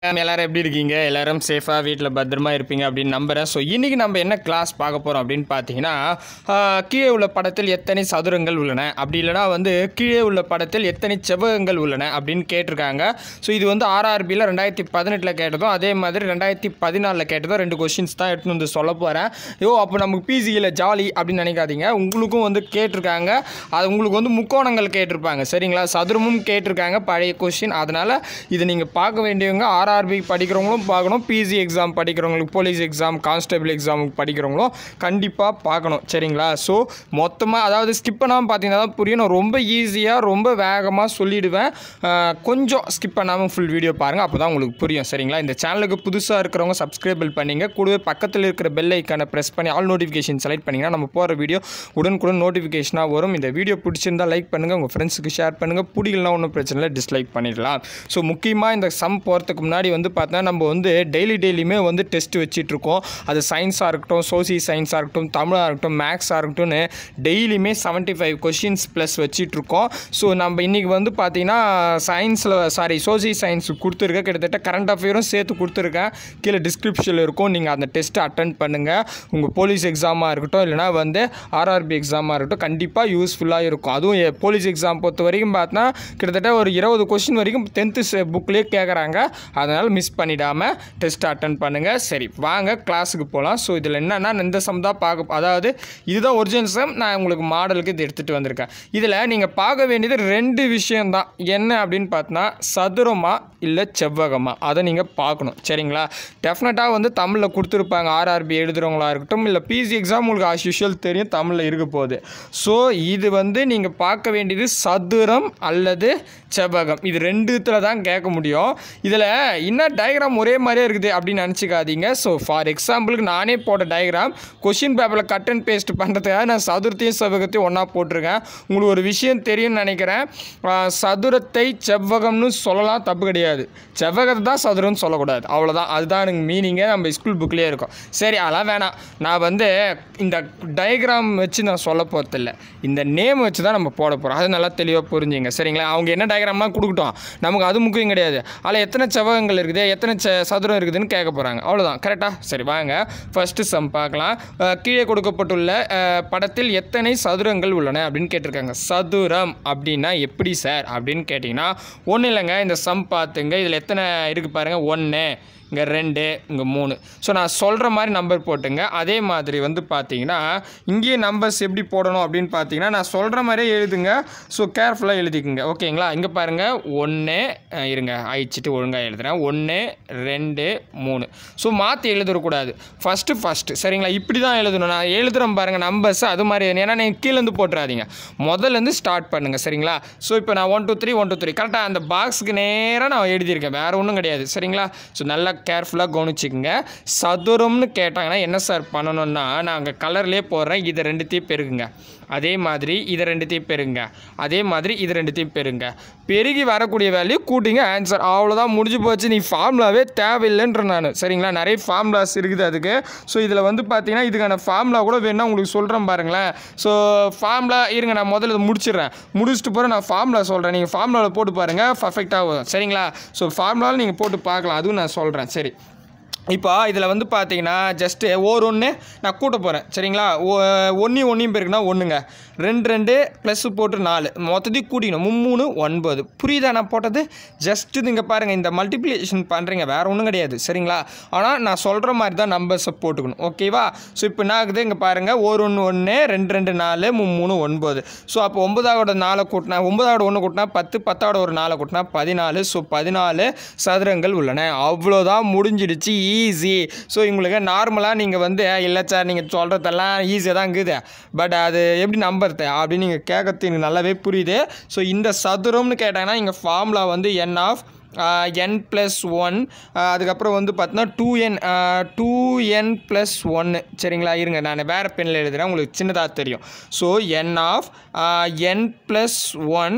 Ma'am எல்லாரும் எப்படி இருக்கீங்க எல்லாரும் சேஃபாக வீட்டில் பத்திரமா இருப்பீங்க அப்படின்னு நம்புகிறேன் ஸோ இன்றைக்கி நம்ம என்ன கிளாஸ் பார்க்க போகிறோம் அப்படின்னு பார்த்தீங்கன்னா ஆஹ், கீழே உள்ள படத்தில் எத்தனை சதுரங்கள் உள்ளன அப்படி இல்லைனா வந்து கீழே உள்ள படத்தில் எத்தனை செவ்வகங்கள் உள்ளன அப்படின்னு கேட்டிருக்காங்க ஸோ இது வந்து ஆர்ஆர்பியில் ரெண்டாயிரத்தி பதினெட்டில் கேட்டதும் அதே மாதிரி ரெண்டாயிரத்தி பதினாலில் கேட்டதும் ரெண்டு கொஷின்ஸ் தான் எடுத்துன்னு வந்து சொல்ல போகிறேன் ஐயோ அப்போ நமக்கு பிசியில் ஜாலி அப்படின்னு நினைக்காதீங்க உங்களுக்கும் வந்து கேட்டிருக்காங்க அது உங்களுக்கு வந்து முக்கோணங்கள் கேட்டிருப்பாங்க சரிங்களா சதுரமும் கேட்டிருக்காங்க பழைய கொஷின் அதனால் இது நீங்கள் பார்க்க வேண்டியவங்க ஆர்ஆர்பி படிக்கிறவங்களும் பார்க்கணும் பிசி எக்ஸாம் படிக்கிறவங்களுக்கு போலீஸ் எக்ஸாம் கான்ஸ்டபிள் எக்ஸாமுக்கு படிக்கிறவங்களும் கண்டிப்பாக பார்க்கணும் சரிங்களா ஸோ மொத்தமாக அதாவது ஸ்கிப் பண்ணாமல் பார்த்தீங்கன்னா தான் புரியும் நான் ரொம்ப ஈஸியாக ரொம்ப வேகமாக சொல்லிடுவேன் ஆஹ் கொஞ்சம் ஸ்கிப் பண்ணாமல் ஃபுல் வீடியோ பாருங்கள் அப்போ தான் உங்களுக்கு புரியும் சரிங்களா இந்த சேனலுக்கு புதுசாக இருக்கிறவங்க சப்ஸ்கிரைபிள் பண்ணிங்க கூடவே பக்கத்தில் இருக்கிற பெல் ஐக்கானை ப்ரெஸ் பண்ணி ஆல் நோட்டிஃபிகேஷன் செலக்ட் பண்ணிங்கன்னா நம்ம போகிற வீடியோ உடனுக்குடன் நோட்டிஃபிகேஷனாக வரும் இந்த வீடியோ பிடிச்சிருந்தா லைக் பண்ணுங்கள் உங்கள் ஃப்ரெண்ட்ஸுக்கு ஷேர் பண்ணுங்கள் பிடிக்கலனா ஒன்றும் பிரச்சனை இல்லை டிஸ்லைக் பண்ணிடலாம் ஸோ முக்கியமாக இந்த சம் போகிறதுக்கு முன்னாடி வந்து பார்த்தா நம்ம வந்து டெய்லி டெய்லியுமே வந்து டெஸ்ட் வச்சிட்ருக்கோம் அது சயின்ஸாக இருக்கட்டும் சோசி சயின்ஸாக இருக்கட்டும் தமிழாக இருக்கட்டும் மேக்ஸாக இருக்கட்டும்னு டெய்லியுமே செவன்ட்டி ஃபைவ் கொஷின்ஸ் ப்ளஸ் வச்சிட்ருக்கோம் ஸோ நம்ம இன்றைக்கி வந்து பார்த்தீங்கன்னா சயின்ஸில் சாரி சோசி சயின்ஸ் கொடுத்துருக்கேன் கிட்டத்தட்ட கரண்ட் அஃபேரும் சேர்த்து கொடுத்துருக்கேன் கீழே டிஸ்கிரிப்ஷனில் இருக்கும் நீங்கள் அந்த டெஸ்ட்டை அட்டன் பண்ணுங்கள் உங்கள் போலீஸ் எக்ஸாமாக இருக்கட்டும் இல்லைனா வந்து ஆர்ஆர்பி எக்ஸாமாக இருக்கட்டும் கண்டிப்பாக யூஸ்ஃபுல்லாக இருக்கும் அதுவும் எ- போலீஸ் எக்ஸாம் பொறுத்த வரைக்கும் பார்த்தா கிட்டத்தட்ட ஒரு இருபது கொஷின் வரைக்கும் டென்த்து புக்லேயே கேட்குறாங்க அதனால் மிஸ் பண்ணிடாமல் டெஸ்ட் அட்டன் பண்ணுங்கள் சரி வாங்க கிளாஸுக்கு போகலாம் ஸோ இதில் என்னென்னா இந்த சம் தான் பார்க்க அதாவது இதுதான் ஒரிஜினல் சம் நான் உங்களுக்கு மாடலுக்கு இது எடுத்துகிட்டு வந்திருக்கேன் இதில் நீங்கள் பார்க்க வேண்டியது ரெண்டு விஷயம்தான் என்ன அப்படின்னு பார்த்தோன்னா சதுரமா இல்லை செவ்வகமா அதை நீங்கள் பார்க்கணும் சரிங்களா டெஃபினட்டாக வந்து தமிழில் கொடுத்துருப்பாங்க ஆர்ஆர்பி எழுதுகிறவங்களா இருக்கட்டும் இல்லை பிசி எக்ஸாம் உங்களுக்கு ஆஸ் யூஷுவல் தெரியும் தமிழில் இருக்க போகுது ஸோ இது வந்து நீங்கள் பார்க்க வேண்டியது சதுரம் அல்லது செவ்வகம் இது ரெண்டுத்தில் தான் கேட்க முடியும் இதில் இன்னும் டயக்ராம் ஒரே மாதிரியே இருக்குது அப்படின்னு நினச்சிக்காதீங்க ஸோ ஃபார் எக்ஸாம்பிளுக்கு நானே போட்ட டயக்ராம் கொஷின் பேப்பரில் கட் அண்ட் பேஸ்ட் பண்ணுறதுக்காக நான் சதுரத்தையும் செவ்வகத்தையும் ஒன்றா போட்டிருக்கேன் உங்களுக்கு ஒரு விஷயம் தெரியும்னு நினைக்கிறேன் ஆஹ், சதுரத்தை செவ்வகம்னு சொல்லலாம் தப்பு கிடையாது செவ்வகத்தை தான் சதுரம்னு சொல்லக்கூடாது அவ்வளோதான் அதுதான் எனக்கு மீனிங்கே நம்ம ஸ்கூல் புக்லேயே இருக்கும் சரி அதெல்லாம் வேணாம் நான் வந்து இந்த டயக்ராம் வச்சு நான் சொல்ல போகிறதில்ல இந்த நேம் வச்சு தான் நம்ம போட போகிறோம் அது நல்லா தெளிவாக புரிஞ்சுங்க சரிங்களா அவங்க என்ன டயக்ராம்லாம் கொடுக்கட்டும் நமக்கு அது முக்கியம் கிடையாது அதில் எத்தனை செவ்வகங்கள் இருக்குது எத்தனை செ சதுரம் இருக்குதுன்னு கேட்க போகிறாங்க அவ்வளோதான் கரெக்டாக சரி வாங்க ஃபஸ்ட்டு சம் பார்க்கலாம் அஹ், கீழே கொடுக்கப்பட்டுள்ள அஹ், படத்தில் எத்தனை சதுரங்கள் உள்ளன அப்படின்னு கேட்டிருக்காங்க சதுரம் அப்படின்னா எப்படி சார் அப்படின்னு கேட்டிங்கன்னா ஒன்றும் இல்லைங்க இந்த சம் பார்த்துங்க இதில் எத்தனை இருக்குது பாருங்கள் ஒன்று இங்கே ரெண்டு இங்கே மூணு ஸோ நான் சொல்கிற மாதிரி நம்பர் போட்டுங்க அதே மாதிரி வந்து பார்த்தீங்கன்னா இங்கேயே நம்பர்ஸ் எப்படி போடணும் அப்படின்னு பார்த்தீங்கன்னா நான் சொல்கிற மாதிரியே எழுதுங்க ஸோ கேர்ஃபுல்லாக எழுதிக்குங்க ஓகேங்களா இங்கே பாருங்கள் ஒன்று இருங்க அழிச்சிட்டு ஒழுங்காக எழுதுறேன் ஒன்று ரெண்டு மூணு ஸோ மாற்றி எழுதிடக்கூடாது ஃபஸ்ட்டு ஃபஸ்ட்டு சரிங்களா இப்படி தான் எழுதணும் நான் எழுதுகிறேன் பாருங்கள் நம்பர்ஸ் அது மாதிரி எழுதணும். ஏன்னா நீங்கள் கீழேருந்து போட்டுறாதீங்க முதல்லேருந்து ஸ்டார்ட் பண்ணுங்கள் சரிங்களா ஸோ இப்போ நான் one two three one two three கரெக்டாக அந்த பாக்ஸுக்கு நேராக நான் எழுதியிருக்கேன் வேறு ஒன்றும் கிடையாது சரிங்களா ஸோ நல்லா கேர்ஃபுல்லாக கவனிச்சுக்கோங்க சதுரம்னு கேட்டாங்கன்னா என்ன சார் பண்ணணும்னா நான் அங்கே கலர்லேயே போடுறேன் இதை ரெண்டுத்தையும் பெருகுங்க அதே மாதிரி இதை ரெண்டுத்தையும் பெருங்க அதே மாதிரி இது ரெண்டுத்தையும் பெருங்க பெருகி வரக்கூடிய வேல்யூ கூட்டிங்க ஆன்சர் அவ்வளோதான் முடிஞ்சு போச்சு நீ ஃபார்முலாவே தேவையில்லைன்ற நான் சரிங்களா நிறைய ஃபார்முலாஸ் இருக்குது அதுக்கு ஸோ இதில் வந்து பார்த்தீங்கன்னா இதுக்கான ஃபார்முலா கூட வேணா உங்களுக்கு சொல்கிறேன் பாருங்களேன் ஸோ ஃபார்முலா இருங்க நான் முதல்ல இதை முடிச்சிடுறேன் முடிச்சுட்டு போகிற நான் ஃபார்முலா சொல்கிறேன் நீங்கள் ஃபார்முலாவில் போட்டு பாருங்கள் பர்ஃபெக்டாக வரும் சரிங்களா ஸோ ஃபார்முலாவில் நீங்கள் போட்டு பார்க்கலாம் அதுவும் நான் சொல்கிறேன் சரி இப்போ இதில் வந்து பார்த்தீங்கன்னா ஜஸ்ட்டு ஓர் ஒன்று நான் கூட்ட போகிறேன் சரிங்களா ஒன்றையும் ஒன்றையும் பேருக்குன்னா ஒன்றுங்க ரெண்டு ரெண்டு ப்ளஸ் போட்டு நாலு மொத்தத்தையும் கூட்டிக்கணும் மும்மூணு ஒன்பது புரியுதா நான் போட்டது ஜஸ்ட்டு நீங்கள் பாருங்கள் இந்த மல்டிப்ளிகேஷன் பண்ணுறீங்க வேறு ஒன்றும் கிடையாது சரிங்களா ஆனால் நான் சொல்கிற மாதிரி தான் நம்பர்ஸை போட்டுக்கணும் ஓகேவா ஸோ இப்போ என்ன ஆகுது இங்கே பாருங்கள் ஒரு ஒன்று ஒன்று ரெண்டு ரெண்டு நாலு மும்மூணு ஒன்பது ஸோ அப்போ ஒன்பதாவோட நாலை கூட்டினா ஒன்பதாவோட ஒன்று கூட்டினா பத்து பத்தாவோட ஒரு நாலை கூட்டினா பதினாலு ஸோ பதினாலு சதுரங்கள் உள்ளன அவ்வளோதான் முடிஞ்சிடுச்சு ஈஸி ஸோ உங்களுக்கு நார்மலாக நீங்கள் வந்து இல்லை சார் நீங்கள் சொல்கிறதெல்லாம் ஈஸியாக தான் இருக்குது பட் அது எப்படி நம்புறது அப்படின்னு நீங்கள் கேட்கறது எனக்கு நல்லாவே புரியுது ஸோ இந்த சதுரம்னு கேட்டாங்கன்னா இங்கே ஃபார்முலா வந்து n of n plus one அதுக்கப்புறம் வந்து பார்த்தீங்கன்னா two n two n plus ஒன்று சரிங்களா இருங்க நான் வேறு பெண்ணில் எழுதுகிறேன் உங்களுக்கு சின்னதாக தெரியும் so n of n plus one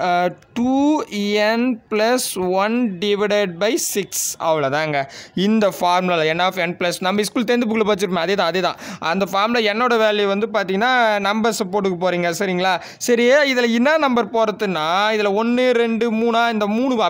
two n plus one divided by six அவ்வளோதாங்க இந்த formula n of n plus நம்ம ஸ்கூல் டென்த் புக்கில் படிச்சிருப்போம் அதே தான் அதே தான் அந்த ஃபார்முலா என்னோட வேல்யூ வந்து பார்த்தீங்கன்னா நம்பர்ஸை போட்டுக்க போகிறீங்க சரிங்களா சரி இதில் என்ன நம்பர் போகிறதுன்னா இதில் ஒன்று ரெண்டு மூணா இந்த மூணு அப்ளை பண்ணுங்கள்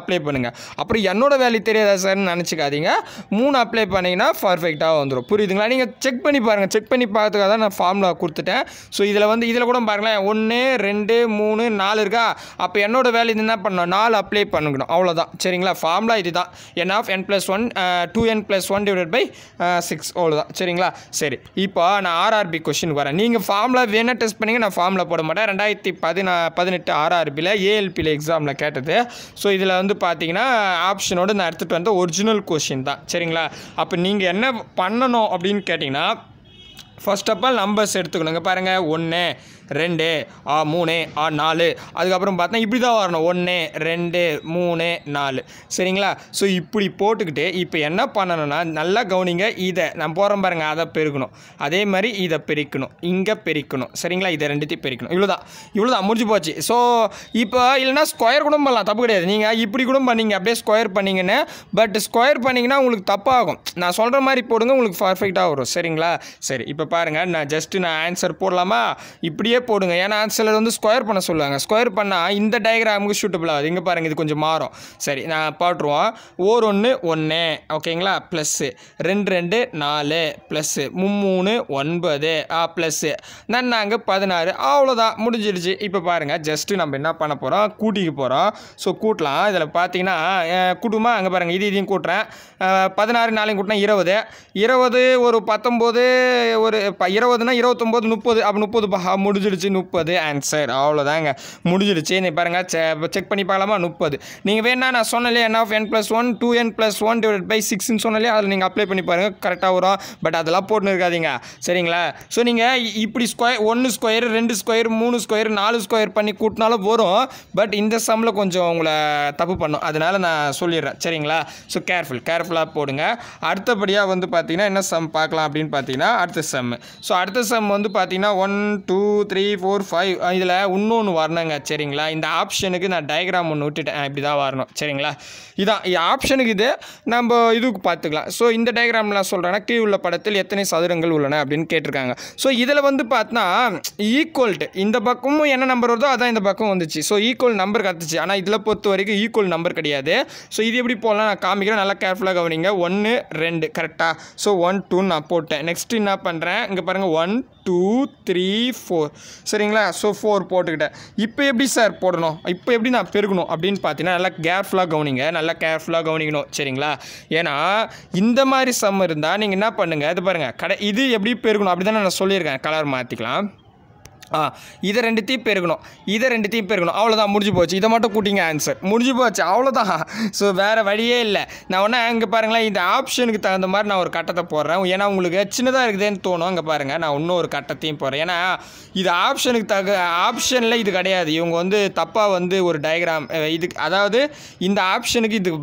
அப்புறம் என்னோட வேல்யூ தெரியாதா சார்னு நினச்சிக்காதீங்க மூணு அப்ளை பண்ணிங்கன்னா பர்ஃபெக்டாக வந்துடும் புரியுதுங்களா நீங்கள் செக் பண்ணி பாருங்கள் செக் பண்ணி பார்த்துக்காக தான் நான் ஃபார்முலா கொடுத்துட்டேன் ஸோ இதில் வந்து இதில் கூட பாருங்களேன் ஒன்று ரெண்டு மூணு நாலு இருக்கா அப்போ என்னோட வேல்யூ என்ன பண்ணணும் நாலு அப்ளை பண்ணிக்கணும் அவ்வளோதான் சரிங்களா ஃபார்முலா இது தான் n of n plus one two n plus one divide by six அவ்வளோதான் சரிங்களா சரி இப்போ நான் ஆர்ஆர்பி கொஷின் வரேன் நீங்கள் ஃபார்முலா வேணால் டெஸ்ட் பண்ணிங்க நான் ஃபார்முலா போட மாட்டேன் ரெண்டாயிரத்தி பதினா பதினெட்டு ஆர்ஆர்பியில் ஏஎல்பியில் எக்ஸாமில் கேட்டது ஸோ இதில் வந்து பார்த்தீங்கன்னா ஆப்ஷனோடு நான் எடுத்துகிட்டு வந்த ஒரிஜினல் கொஷின் தான் சரிங்களா அப்போ நீங்கள் என்ன பண்ணணும் அப்படின்னு கேட்டிங்கன்னா ஃபர்ஸ்ட் ஆஃப் ஆல் நம்பர்ஸ் எடுத்துக்கணுங்க பாருங்கள் ஒன்று ரெண்டு ஆ மூணு ஆ நாலு அதுக்கப்புறம் பார்த்தா இப்படி தான் வரணும் ஒன்று ரெண்டு மூணு நாலு சரிங்களா ஸோ இப்படி போட்டுக்கிட்டு இப்போ என்ன பண்ணணும்னா நல்லா கவனிங்க இதை நான் போகிறேன் பாருங்க அதை பெருக்கணும் அதே மாதிரி இதை பெருக்கணும் இங்கே பெருக்கணும் சரிங்களா இதை ரெண்டுத்தையும் பெருக்கணும் இவ்வளோதான் இவ்வளோதான் முடிஞ்சு போச்சு ஸோ இப்போ இல்லைன்னா ஸ்கொயர் கூட பண்ணலாம் தப்பு கிடையாது நீங்கள் இப்படி கூட பண்ணீங்க அப்படியே ஸ்கொயர் பண்ணீங்கன்னு பட் ஸ்கொயர் பண்ணிங்கன்னா உங்களுக்கு தப்பாகும் நான் சொல்கிற மாதிரி போடுங்க உங்களுக்கு பர்ஃபெக்டாக வரும் சரிங்களா சரி இப்போ பாருங்கள் நான் ஜஸ்ட்டு நான் ஆன்சர் போடலாமா இப்படியே போடுங்க ஏன்னா சிலர் வந்து ஸ்கொயர் பண்ண சொல்லுவாங்க ஸ்கொயர் பண்ணால் இந்த டயக்ராமுக்கு சூட்டபிள் ஆகுது இங்கே பாருங்கள் இது கொஞ்சம் மாறும் சரி நான் போட்டுருவோம் ஓர் ஒன்று ஒன்று ஓகேங்களா ப்ளஸ்ஸு ரெண்டு ரெண்டு நாலு ப்ளஸ்ஸு மும்மூணு ஒன்பது ஆ ப்ளஸ்ஸு நன்னாங்க பதினாறு அவ்வளோதான் முடிஞ்சிடுச்சு இப்போ பாருங்கள் ஜஸ்ட்டு நம்ம என்ன பண்ண போகிறோம் கூட்டிக்க போகிறோம் ஸோ கூட்டலாம் இதில் பார்த்தீங்கன்னா அஹ், கூட்டுமா அங்கே பாருங்கள் இது இதையும் கூட்டுறேன் அஹ், பதினாறு நாளையும் கூட்டினா இருபது இருபது ஒரு பத்தொம்போது ஒரு ப இருபதுனா இருபத்தொம்போது முப்பது அப்போ முப்பது பா முடிஞ்சிடுச்சு முப்பது ஆன்சர் அவ்வளோதாங்க முடிஞ்சிடுச்சு நீ பாருங்கள் செக் பண்ணி பார்க்கலாமா முப்பது நீங்கள் வேணா நான் சொன்னலே n of n plus one two n plus one divide by சிக்ஸ்னு சொன்னாலே அதில் நீங்கள் அப்ளை பண்ணி பாருங்கள் கரெக்டாக வரும் பட் அதெல்லாம் போட்டுன்னு இருக்காதீங்க சரிங்களா ஸோ நீங்கள் இப்படி ஸ்கொயர் ஒன்று ஸ்கொயர் ரெண்டு ஸ்கொயர் மூணு ஸ்கொயர் நாலு ஸ்கொயர் பண்ணி கூட்டினாலும் வரும் பட் இந்த சம்மில் கொஞ்சம் உங்களை தப்பு பண்ணும் அதனால நான் சொல்லிடுறேன் சரிங்களா ஸோ கேர்ஃபுல் கேர்ஃபுல்லாக போடுங்க அடுத்தபடியாக வந்து பார்த்தீங்கன்னா என்ன சம் பார்க்கலாம் அப்படின்னு பார்த்தீங்கன்னா அடுத்த சம் ஸோ அடுத்த சம் வந்து பார்த்தீங்கன்னா one two three four five இதில் இன்னொன்று வரணுங்க சரிங்களா இந்த ஆப்ஷனுக்கு நான் டயக்ராம் ஒன்று விட்டுட்டேன் இப்படி தான் வரணும் சரிங்களா இதான் ஆப்ஷனுக்கு இது நம்ம இதுக்கு பார்த்துக்கலாம் ஸோ இந்த டயக்ராம் நான் சொல்கிறேன்னா கீழ் உள்ள படத்தில் எத்தனை சதுரங்கள் உள்ளன அப்படின்னு கேட்டிருக்காங்க ஸோ இதில் வந்து பார்த்தா ஈக்குவல்ட்டு இந்த பக்கமும் என்ன நம்பர் வருதோ அதான் இந்த பக்கம் வந்துச்சு ஸோ ஈக்குவல் நம்பர் கற்றுச்சு ஆனால் இதில் பொறுத்த வரைக்கும் ஈக்குவல் நம்பர் கிடையாது ஸோ இது எப்படி போடலாம் நான் காமிக்கிறேன் நல்லா கேர்ஃபுல்லாக கவனிங்க ஒன்று ரெண்டு கரெக்டாக ஸோ ஒன் டூன்னு நான் போட்டேன் நெக்ஸ்ட் என்ன பண்ணுறேன் இங்கே பாருங்கள் ஒன் டூ த்ரீ ஃபோர் சரிங்களா ஸோ ஃபோர் போட்டுக்கிட்டேன் இப்போ எப்படி சார் போடணும் இப்போ எப்படி நான் பெருகணும் அப்படின்னு பார்த்தீங்கன்னா நல்லா கேர்ஃபுல்லாக கவனிங்க நல்லா கேர்ஃபுல்லாக கவனிக்கணும் சரிங்களா ஏன்னா இந்த மாதிரி சம் இருந்தால் நீங்கள் என்ன பண்ணுங்கள் இது பாருங்கள் கடை இது எப்படி பெருகணும் அப்படி தானே நான் சொல்லியிருக்கேன் கலர் மாற்றிக்கலாம் ஆ இதை ரெண்டுத்தையும் பெருக்கணும் இதை ரெண்டுத்தையும் பெருக்கணும் அவ்வளோதான் முடிஞ்சு போச்சு இதை மட்டும் கூட்டிங்க ஆன்சர் முடிஞ்சு போச்சு அவ்வளோதான் ஸோ வேறு வழியே இல்லை நான் ஒன்றா அங்கே பாருங்களேன் இந்த ஆப்ஷனுக்கு தகுந்த மாதிரி நான் ஒரு கட்டத்தை போடுறேன் ஏன்னா உங்களுக்கு சின்னதாக இருக்குதுன்னு தோணும் அங்கே பாருங்கள் நான் இன்னும் ஒரு கட்டத்தையும் போடுறேன் ஏன்னா இது ஆப்ஷனுக்கு தக ஆப்ஷனில் இது கிடையாது இவங்க வந்து தப்பாக வந்து ஒரு டயக்ராம் இதுக்கு அதாவது இந்த ஆப்ஷனுக்கு இது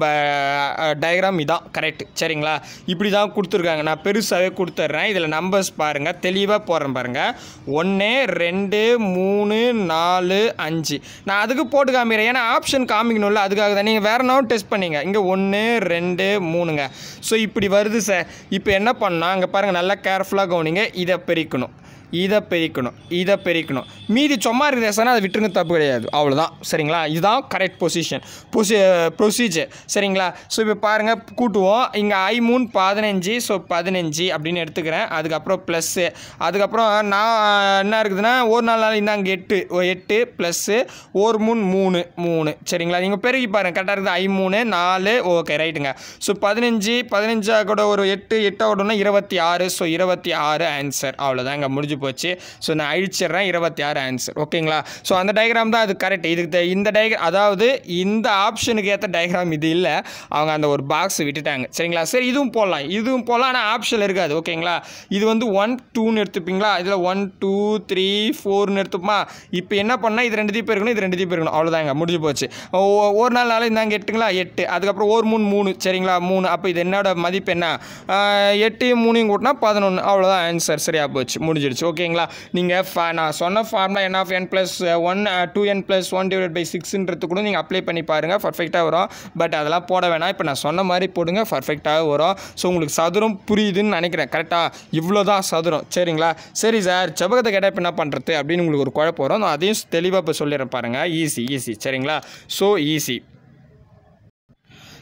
டயக்ராம் இதான் கரெக்ட் சரிங்களா இப்படி தான் கொடுத்துருக்காங்க நான் பெருசாகவே கொடுத்துட்றேன் இதில் நம்பர்ஸ் பாருங்கள் தெளிவாக போடுறேன் பாருங்கள் ஒன்று ரெண்டு மூணு நாலு அஞ்சு நான் அதுக்கு போட்டு காமிக்கிறேன் ஏன்னா ஆப்ஷன் காமிக்கணும்ல அதுக்காக தான் நீங்கள் வேறு நாவும் டெஸ்ட் பண்ணீங்க இங்கே ஒன்று ரெண்டு மூணுங்க ஸோ இப்படி வருது சார் இப்போ என்ன பண்ணால் அங்கே பாருங்கள் நல்லா கேர்ஃபுல்லாக கவனிங்க இதை பிரிக்கணும் இதை பெருக்கணும் இதை பெருக்கணும் மீதி சும்மா இருக்குது சார் அதை விட்டுருங்க தப்பு கிடையாது அவ்வளோதான் சரிங்களா இதுதான் கரெக்ட் பொசிஷன் பொசி ப்ரொசீஜர் சரிங்களா ஸோ இப்போ பாருங்கள் கூட்டுவோம் இங்கே ஐ மூணு பதினஞ்சு ஸோ பதினஞ்சு அப்படின்னு எடுத்துக்கிறேன் அதுக்கப்புறம் ப்ளஸ்ஸு அதுக்கப்புறம் நான் என்ன இருக்குதுன்னா ஒரு நாள் நாள் இந்தாங்க எட்டு ஓ, எட்டு ப்ளஸ்ஸு ஒரு மூணு மூணு மூணு சரிங்களா நீங்கள் பெருகி பாருங்கள் கரெக்டாக இருக்குது ஐ மூணு நாலு ஓகே ரைட்டுங்க ஸோ பதினஞ்சு பதினஞ்சா கூட ஒரு எட்டு எட்டோடனா இருபத்தி ஆறு ஸோ இருபத்தி ஆறு ஆன்சர் அவ்வளோதாங்க முடிஞ்சு போச்சு ஸோ நான் அழிச்சிடுறேன் இருபத்தி ஆறு ஆன்சர் ஓகேங்களா ஸோ அந்த டயக்ராம் தான் அது கரெக்ட் இதுக்கு த- இந்த டயக்ராம் அதாவது இந்த ஆப்ஷனுக்கு ஏற்ற டயக்ராம் இது இல்லை அவங்க அந்த ஒரு பாக்ஸ் விட்டுட்டாங்க சரிங்களா சரி இதுவும் போடலாம் இதுவும் போடலாம் ஆனால் ஆப்ஷன் இருக்காது ஓகேங்களா இது வந்து ஒன் டூன்னு எடுத்துப்பீங்களா இதில் ஒன் டூ த்ரீ ஃபோர்னு எடுத்துப்போமா இப்போ என்ன பண்ணால் இது ரெண்டுத்தையும் இருக்கணும் இது ரெண்டுத்தையும் இருக்கணும் அவ்வளோதாங்க முடிஞ்சு போச்சு ஒ- ஒரு நாள் நாள் இந்தாங்க எட்டுங்களா எட்டு அதுக்கப்புறம் ஒரு மூணு மூணு சரிங்களா மூணு அப்போ இது என்னோட மதிப்பு என்ன ஆஹ், எட்டையும் மூணையும் கூட்டினா பதினொன்று அவ்வளோதான் ஆன்சர் சரியாக போச்சு முடிஞ்சிடுச்சு ஓகேங்களா நீங்கள் ஃபா நான் சொன்ன formula n of n plus one two n plus one divide by சிக்ஸ்ன்றது கூட நீங்கள் அப்ளை பண்ணி பாருங்கள் பர்ஃபெக்டாக வரும் பட் அதெல்லாம் போட வேணாம் இப்போ நான் சொன்ன மாதிரி போடுங்க பர்ஃபெக்டாக வரும் ஸோ உங்களுக்கு சதுரம் புரியுதுன்னு நினைக்கிறேன் கரெக்டாக இவ்வளோ தான் சதுரம் சரிங்களா சரி சார் செபகத்தை கேட்டால் இப்போ என்ன பண்ணுறது அப்படின்னு உங்களுக்கு ஒரு குழப்பம் வரும் நான் அதையும் தெளிவாக இப்போ சொல்லிடுறேன் பாருங்கள் ஈஸி ஈஸி சரிங்களா ஸோ ஈஸி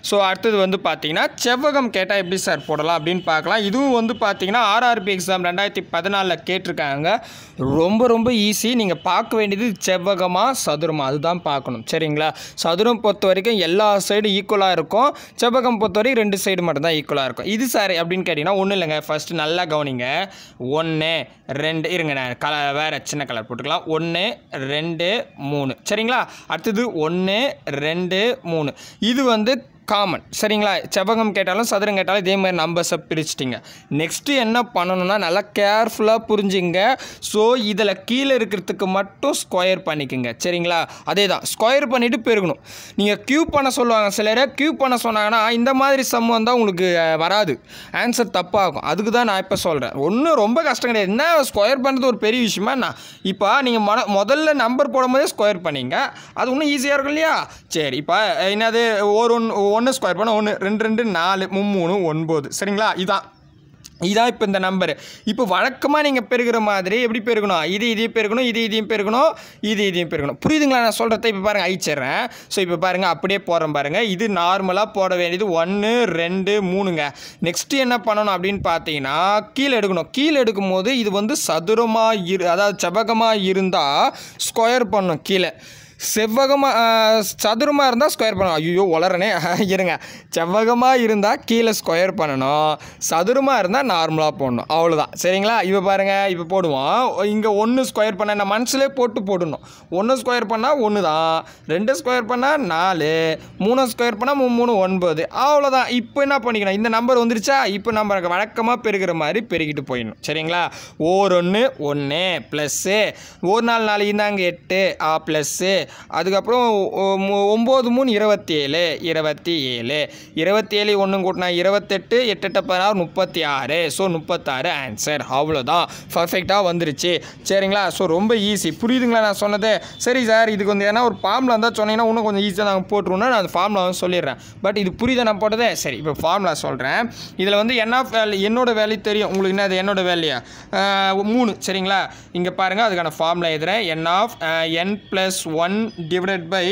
ஸோ அடுத்தது வந்து பார்த்தீங்கன்னா செவ்வகம் கேட்டால் எப்படி சார் போடலாம் அப்படின்னு பார்க்கலாம் இதுவும் வந்து பார்த்தீங்கன்னா ஆர்ஆர்பி எக்ஸாம் ரெண்டாயிரத்தி பதினாலில் கேட்டிருக்காங்க ரொம்ப ரொம்ப ஈஸி நீங்கள் பார்க்க வேண்டியது செவ்வகமா சதுரமா அதுதான் பார்க்கணும் சரிங்களா சதுரம் பொறுத்த வரைக்கும் எல்லா சைடும் ஈக்குவலாக இருக்கும் செவ்வகம் பொறுத்த வரைக்கும் ரெண்டு சைடு மட்டும்தான் ஈக்குவலாக இருக்கும் இது சார் அப்படின்னு கேட்டிங்கன்னா ஒன்றும் இல்லைங்க ஃபஸ்ட்டு நல்லா கவனிங்க ஒன்று ரெண்டு இருங்க நான் கல வேறு சின்ன கலர் போட்டுக்கலாம் ஒன்று ரெண்டு மூணு சரிங்களா அடுத்தது ஒன்று ரெண்டு மூணு இது வந்து காமன் சரிங்களா செவ்வகம் கேட்டாலும் சதுரம் கேட்டாலும் இதே மாதிரி நம்பர்ஸை பிரிச்சிட்டிங்க நெக்ஸ்ட்டு என்ன பண்ணணும்னா நல்லா கேர்ஃபுல்லாக புரிஞ்சுங்க ஸோ இதில் கீழே இருக்கிறதுக்கு மட்டும் ஸ்கொயர் பண்ணிக்கோங்க சரிங்களா அதே தான் ஸ்கொயர் பண்ணிவிட்டு பெருகணும் நீங்கள் க்யூ பண்ண சொல்லுவாங்க சிலர் க்யூ பண்ண சொன்னாங்கன்னா இந்த மாதிரி சம் வந்தால் உங்களுக்கு அஹ், வராது ஆன்சர் தப்பாகும் அதுக்கு தான் நான் இப்போ சொல்கிறேன் ஒன்றும் ரொம்ப கஷ்டம் கிடையாது என்ன ஸ்கொயர் பண்ணுறது ஒரு பெரிய விஷயமா என்ன இப்போ நீங்கள் மொத முதல்ல நம்பர் போடும்போதே ஸ்கொயர் பண்ணீங்க அது இன்னும் ஈஸியாக இருக்கும் இல்லையா சரி இப்போ என்னது ஒரு ஒன்று ஒன்று ஸ்கொயர் பண்ண ஒன்று ரெண்டு ரெண்டு நாலு மும்மூணு ஒன்பது சரிங்களா இதான் இதான் இப்போ இந்த நம்பர் இப்போ வழக்கமாக நீங்கள் பெருகிற மாதிரி எப்படி பெருகணும் இது இதையும் பெருகணும் இது இதையும் பெருகணும் இது இதையும் பெருகணும் புரியுதுங்களா நான் சொல்கிறத இப்போ பாருங்கள் அழிச்சிடுறேன் ஸோ இப்போ பாருங்கள் அப்படியே போகிறேன் பாருங்கள் இது நார்மலாக போட வேண்டியது ஒன்று ரெண்டு மூணுங்க நெக்ஸ்ட்டு என்ன பண்ணணும் அப்படின்னு பார்த்தீங்கன்னா கீழே எடுக்கணும் கீழே எடுக்கும்போது இது வந்து சதுரமாக இரு அதாவது செவ்வகமாக இருந்தால் ஸ்கொயர் பண்ணணும் கீழே செவ்வகமாக சதுரமாக இருந்தால் ஸ்கொயர் பண்ணணும் ஐயோ வளரனே இருங்க செவ்வகமாக இருந்தால் கீழே ஸ்கொயர் பண்ணணும் சதுரமாக இருந்தால் நார்மலாக போடணும் அவ்வளோதான் சரிங்களா இப்போ பாருங்கள் இப்போ போடுவோம் இங்கே ஒன்று ஸ்கொயர் பண்ண நான் மனசுலே போட்டு போடணும் ஒன்று ஸ்கொயர் பண்ணால் ஒன்று தான் ரெண்டு ஸ்கொயர் பண்ணால் நாலு மூணு ஸ்கொயர் பண்ணால் மூணு மூணு ஒன்பது அவ்வளோதான் இப்போ என்ன பண்ணிக்கணும் இந்த நம்பர் வந்துருச்சா இப்போ நம்ம வழக்கமாக பெருகிற மாதிரி பெருகிட்டு போயிடணும் சரிங்களா ஓர் ஒன்று ஒன்று ப்ளஸ்ஸு ஒரு நாள் நாலு இந்தாங்க எட்டு ஆ ப்ளஸ்ஸு அதுக்கப்புறம் ஒ- ஒ- ஒம்பது மூணு இருபத்தி ஏழு இருபத்தி ஏழு இருபத்தி ஏழு ஒன்று கூட்டினா இருபத்தெட்டு எட்டு எட்டு பதினாறு முப்பத்தி ஆறு ஸோ முப்பத்தாறு ஆன்சர் அவ்வளோதான் பர்ஃபெக்டாக வந்துருச்சு சரிங்களா ஸோ ரொம்ப ஈஸி புரியுதுங்களா நான் சொன்னது சரி சார் இதுக்கு வந்து ஏன்னா ஒரு ஃபார்மில் இருந்தால் சொன்னீங்கன்னா இன்னும் கொஞ்சம் ஈஸியாக நாங்கள் போட்டுருவோம்னா நான் அந்த ஃபார்மில் வந்து சொல்லிடுறேன் பட் இது புரியுதா நான் போட்டதே சரி இப்போ ஃபார்முலா சொல்கிறேன் இதில் வந்து என்ன ஆஃப் வேல்யூ என்னோட வேல்யூ தெரியும் உங்களுக்கு என்ன அது என்னோட வேல்யூயா மூணு சரிங்களா இங்கே பாருங்கள் அதுக்கான ஃபார்முலா எழுதுறேன் n of n plus one divided by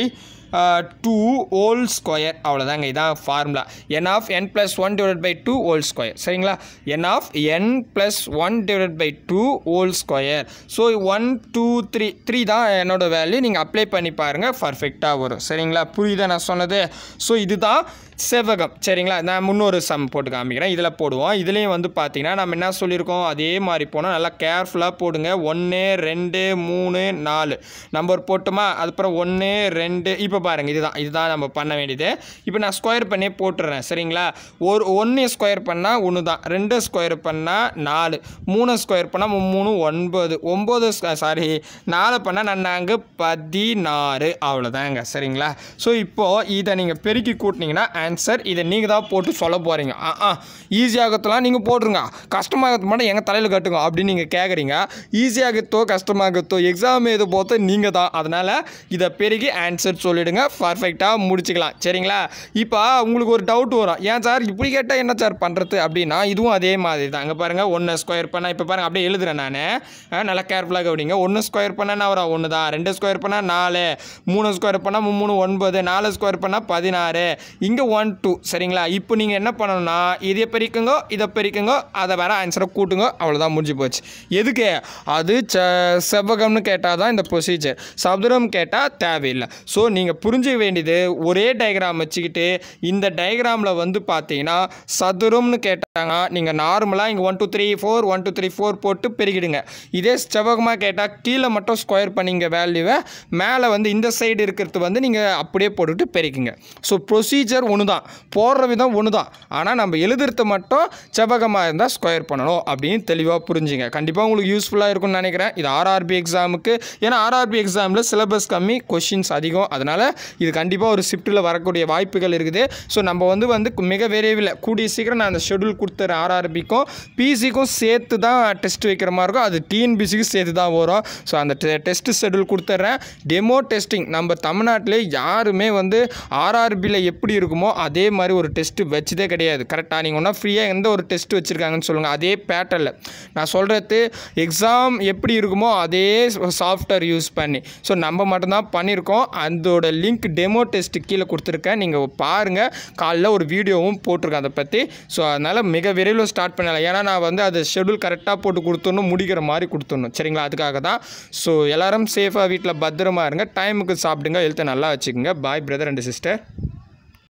two whole square அவ்வளோதாங்க இதான் formula n of n plus one divide by two whole square சரிங்களா n of n plus one divide by two whole square so one two three three தான் என்னோட value நீங்கள் apply பண்ணி பாருங்கள் பர்ஃபெக்டாக வரும் சரிங்களா புரியுதா நான் சொன்னது ஸோ இதுதான் செவ்வகம் சரிங்களா நான் முன்னொரு சம் போட்டு காமிக்கிறேன் இதில் போடுவோம் இதுலேயும் வந்து பார்த்தீங்கன்னா நம்ம என்ன சொல்லியிருக்கோம் அதே மாதிரி போனால் நல்லா கேர்ஃபுல்லாக போடுங்க ஒன்று ரெண்டு மூணு நாலு நம்பர் போட்டுமா அதுக்கப்புறம் ஒன்று ரெண்டு இப்போ பாருங்கள் இதுதான் இதுதான் நம்ம பண்ண வேண்டியது இப்போ நான் ஸ்கொயர் பண்ணி போட்டுடுறேன் சரிங்களா ஒரு ஒன்று ஸ்கொயர் பண்ணால் ஒன்று தான் ரெண்டு ஸ்கொயர் பண்ணால் நாலு மூணு ஸ்கொயர் பண்ணால் மூணு ஒன்பது ஒம்பது சாரி நாலு பண்ணால் நான் நாங்கள் பதினாறு அவ்வளோதாங்க சரிங்களா ஸோ இப்போது இதை நீங்கள் பெருக்கி கூட்டினீங்கன்னா ஆன்சர் இதை நீங்கள் தான் போட்டு சொல்ல போகிறீங்க ஆ ஆ ஈஸியாகத்தெல்லாம் நீங்கள் போட்டுருங்க கஷ்டமாகறது மட்டும் எங்கள் தலையில் கட்டுங்க அப்படின்னு நீங்கள் கேட்குறீங்க ஈஸியாகத்தோ கஷ்டமாகத்தோ எக்ஸாம் எது போத்தோ நீங்கள் தான் அதனால் இதை பெருகி ஆன்சர் சொல்லிவிடுங்க பர்ஃபெக்டாக முடிச்சுக்கலாம் சரிங்களா இப்போ உங்களுக்கு ஒரு டவுட் வரும் ஏன் சார் இப்படி கேட்டால் என்ன சார் பண்ணுறது அப்படின்னா இதுவும் அதே மாதிரி தான் அங்கே பாருங்கள் ஒன்று ஸ்கொயர் பண்ணால் இப்போ பாருங்கள் அப்படியே எழுதுறேன் நான் நல்லா கேர்ஃபுல்லாக கவனிங்க ஒன்று ஸ்கொயர் பண்ணால் என்ன வரும் ஒன்று தான் ரெண்டு ஸ்கொயர் பண்ணால் நாலு மூணு ஸ்கொயர் பண்ணால் மூணு ஒன்பது நாலு ஸ்கொயர் பண்ணால் பதினாறு இங்கே ஒன் டூ சரிங்களா இப்போ நீங்கள் என்ன பண்ணணும்னா இதை பெருக்குங்க இதை பெருக்குங்க அதை வேற ஆன்சரை கூட்டுங்க அவ்வளோதான் முடிஞ்சு போச்சு எதுக்கு அது ச செவ்வகம்னு கேட்டால் தான் இந்த ப்ரொசீஜர் சதுரம் கேட்டால் தேவையில்லை ஸோ நீங்கள் புரிஞ்சுக்க வேண்டியது ஒரே டயக்ராம் வச்சுக்கிட்டு இந்த டயக்ராமில் வந்து பார்த்தீங்கன்னா சதுரம்னு கேட்டாங்க நீங்கள் நார்மலாக இங்கே one two three four one two three four போட்டு பெருகிடுங்க இதே செவ்வகமாக கேட்டால் கீழே மட்டும் ஸ்கொயர் பண்ணிங்க வேல்யூவை மேலே வந்து இந்த சைடு இருக்கிறது வந்து நீங்கள் அப்படியே போட்டுட்டு பெருக்குங்க ஸோ ப்ரொசீஜர் ஒன்று தான் போடுற விதம் ஒன்று தான் ஆனால் நம்ம எழுதுறது மட்டும் செவ்வகமாக இருந்தால் ஸ்கொயர் பண்ணணும் அப்படின்னு தெளிவாக புரிஞ்சுங்க கண்டிப்பாக உங்களுக்கு யூஸ்ஃபுல்லாக இருக்கும்னு நினைக்கிறேன் இது ஆர்ஆர்பி எக்ஸாமுக்கு ஏன்னா ஆர்ஆர்பி எக்ஸாமில் சிலபஸ் கம்மி கொஷின்ஸ் அதிகம் அதனால் இது கண்டிப்பாக ஒரு ஷிஃப்ட்டில் வரக்கூடிய வாய்ப்புகள் இருக்குது ஸோ நம்ம வந்து வந்து மிக விரைவில் கூடிய சீக்கிரம் நான் அந்த ஷெடியூல் கொடுத்துறேன் ஆர்ஆர்பிக்கும் பிசிக்கும் சேர்த்து தான் டெஸ்ட் வைக்கிற மாதிரி இருக்கும் அது டிஎன்பிசிக்கும் சேர்த்து தான் வரும் ஸோ அந்த டெஸ்ட் ஷெடியூல் கொடுத்துட்றேன் டெமோ டெஸ்டிங் நம்ம தமிழ்நாட்டிலே யாருமே வந்து ஆர்ஆர்பியில் எப்படி இருக்குமோ அதே மாதிரி ஒரு டெஸ்ட்டு வச்சதே கிடையாது கரெக்டாக நீங்கள் ஒன்றா ஃப்ரீயாக எந்த ஒரு டெஸ்ட் வச்சுருக்காங்கன்னு சொல்லுங்கள் அதே பேட்டர்னில் நான் சொல்கிறது எக்ஸாம் எப்படி இருக்குமோ அதே சாஃப்ட்வேர் யூஸ் பண்ணி ஸோ நம்ம மட்டும்தான் பண்ணியிருக்கோம் அதோட லிங்க் டெமோ டெஸ்ட் கீழே கொடுத்துருக்கேன் நீங்கள் பாருங்கள் காலைல ஒரு வீடியோவும் போட்டிருக்கேன் அதை பற்றி ஸோ அதனால் மிக விரைவில் ஸ்டார்ட் பண்ணலாம் ஏன்னா நான் வந்து அதை ஷெடியூல் கரெக்டாக போட்டு கொடுத்துடணும் முடிக்கிற மாதிரி கொடுத்துடணும் சரிங்களா அதுக்காக தான் ஸோ எல்லாரும் சேஃபாக வீட்டில் பத்திரமா இருங்க டைமுக்கு சாப்பிடுங்க ஹெல்த்தை நல்லா வச்சுக்கோங்க பாய் பிரதர் அண்ட் சிஸ்டர்